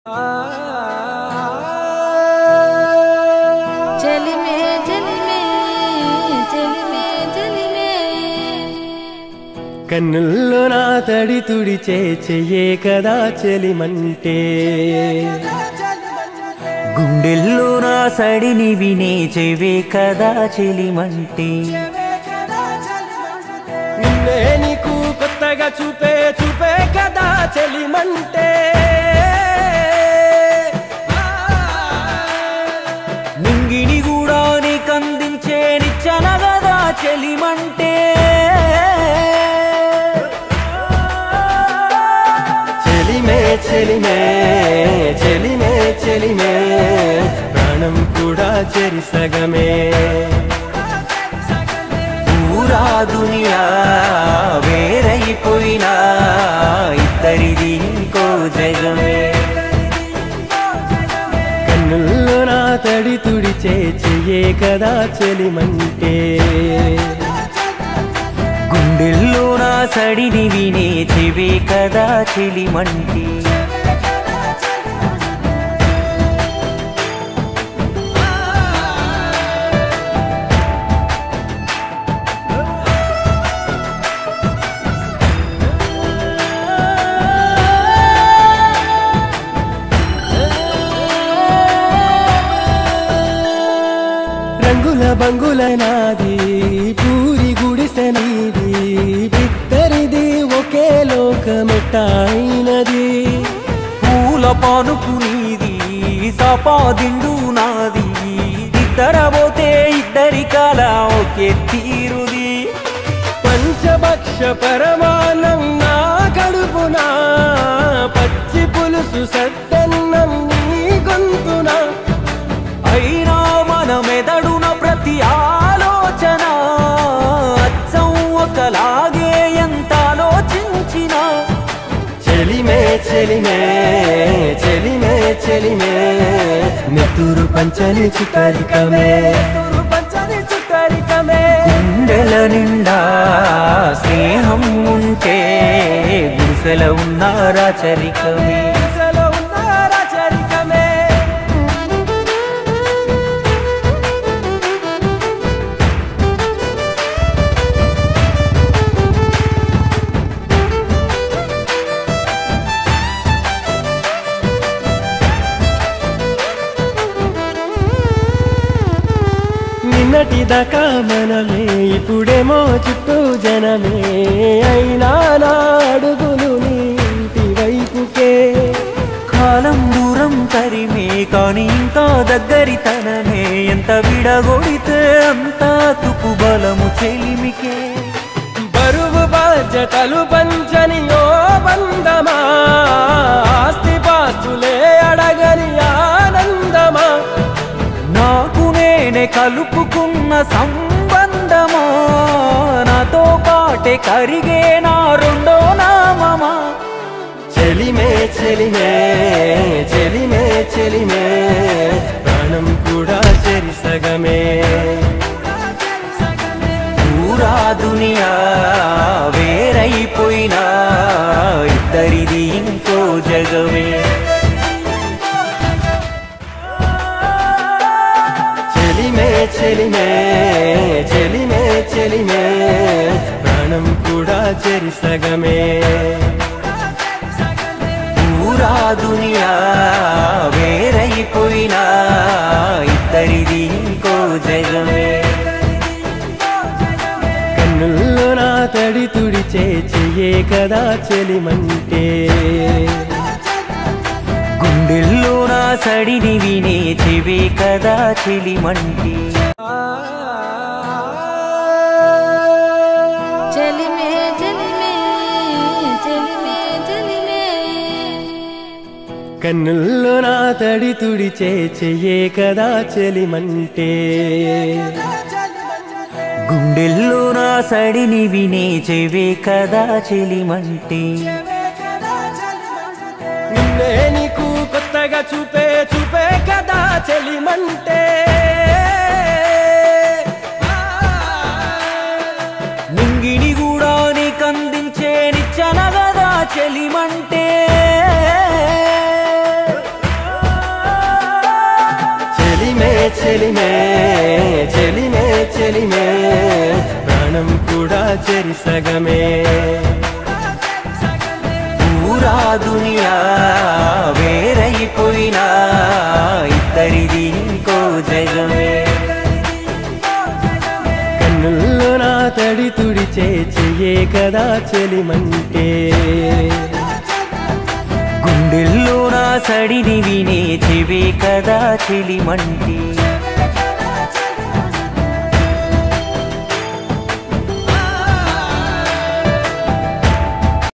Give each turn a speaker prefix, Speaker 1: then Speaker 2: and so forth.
Speaker 1: చలిమే చలిమే చలిమే చలిమే
Speaker 2: కన్నుల్లో నా తడి తుడిచే చెయ్యే కదా చెలిమంటే
Speaker 3: గుండెల్లో నా సడిని వినే చెవే కదా చెలిమంటే
Speaker 2: నిన్నే నీకు కొత్తగా చూపే చూపే కదా చెలిమంటే
Speaker 3: నింగిని కూడా నీకందించే నిచ్చన కదా చెలిమంటే
Speaker 2: చెలిమే చెలిమే చెలిమే చెలిమే ప్రాణం కూడా చెరిసగమే
Speaker 3: పూరా దునియా వేరైపోయినా ఇద్దరిది ఇంకో జగమే
Speaker 2: కన్నుల్లో నా తడి తుడిచే చెయ్యే కదా చెలిమంటే
Speaker 3: గుండెల్లో నా సడిని వినే చెవే కదా చెలిమంటే
Speaker 2: రంగుల బంగుల నాది పూరి గుడిసె నీది బిద్దరిది ఒకే లోకమెట్టాయినది
Speaker 3: పూల పానుపు నీది సపాదిండు నాది ఇద్దరబోతే ఇద్దరి కాల ఒకే తీరుది
Speaker 2: పంచభక్ష పరమానం నా కడుపునా పచ్చి పులుసు సద్దన్నం నీ గొంతునా
Speaker 3: అయినా మన మెదడున ప్రతి ఆలోచన అచ్చం ఒకలాగే ఎంత ఆలోచించినా
Speaker 2: చెలిమే చెలిమే చెలిమే చెలిమే నెత్తురు పంచని చుట్టరికమే పంచని చుట్టరికమే
Speaker 3: గుండెల నిండా స్నేహం ఉంటే గుసెల ఉన్నారా చరికమే
Speaker 2: దిశలో ఉన్నారా చరికమే నిన్నటి దాకా మనమే ఇప్పుడేమో చుట్టూ జనమే అయినా నా అడుగులు నీటి వైపుకే
Speaker 3: కాలం దూరం తరిమే కానీ ఇంకా దగ్గరి తనమే ఎంత విడగొడితే అంత తుకు బలము చెలిమికే
Speaker 2: బరువు బాధ్యతలు పంచని ఓ బంధమా ఆస్తి పాస్తులే అడగని ఆనందమా
Speaker 3: నాకు నేనే కలుపుకున్న సంబంధమా నాతో పాటే కరిగే నా రెండో నామమా
Speaker 2: చెలిమే చెలిమే చెలిమే చెలిమే ప్రాణం కూడా చెరిసగమే
Speaker 3: పూరా దునియా వేరైపోయినా ఇద్దరిది ఇంకో జగమే
Speaker 2: చెలిమే చెలిమే చెలిమే చెలిమే ప్రాణం కూడా చెరిసగమే
Speaker 3: పూరా దునియా వేరైపోయినా ఇద్దరిది ఇంకో జగమే
Speaker 2: కన్నుల్లో నా తడి తుడిచే చెయ్యే కదా చెలిమంటే
Speaker 3: గుండెల్లో నా సడిని వినే చెవే కదా చెలిమంటే
Speaker 1: చలిమే చలిమే చలిమే చలిమే
Speaker 2: కన్నుల్లో నా తడి తుడిచే చెయ్యే కదా చెలిమంటే
Speaker 3: గుండెల్లో నా సడిని వినే చెవే కదా చెలిమంటే
Speaker 2: నిన్నే నీకు కొత్తగా చూపే చూపే కదా చెలిమంటే
Speaker 3: నింగిని కూడా నీకందించే నిచ్చన కదా చెలిమంటే
Speaker 2: చెలిమే చెలిమే చెలిమే ప్రాణం కూడా చెరి సగమే
Speaker 3: పూరా దునియా వేరైపోయినా ఇద్దరిది ఇంకో జగమే
Speaker 2: కన్నుల్లో నా తడి తుడిచే చెయ్యే కదా చెలిమంటే
Speaker 3: గుండెల్లో నా సడిని వినే చెవే కదా చెలిమంటే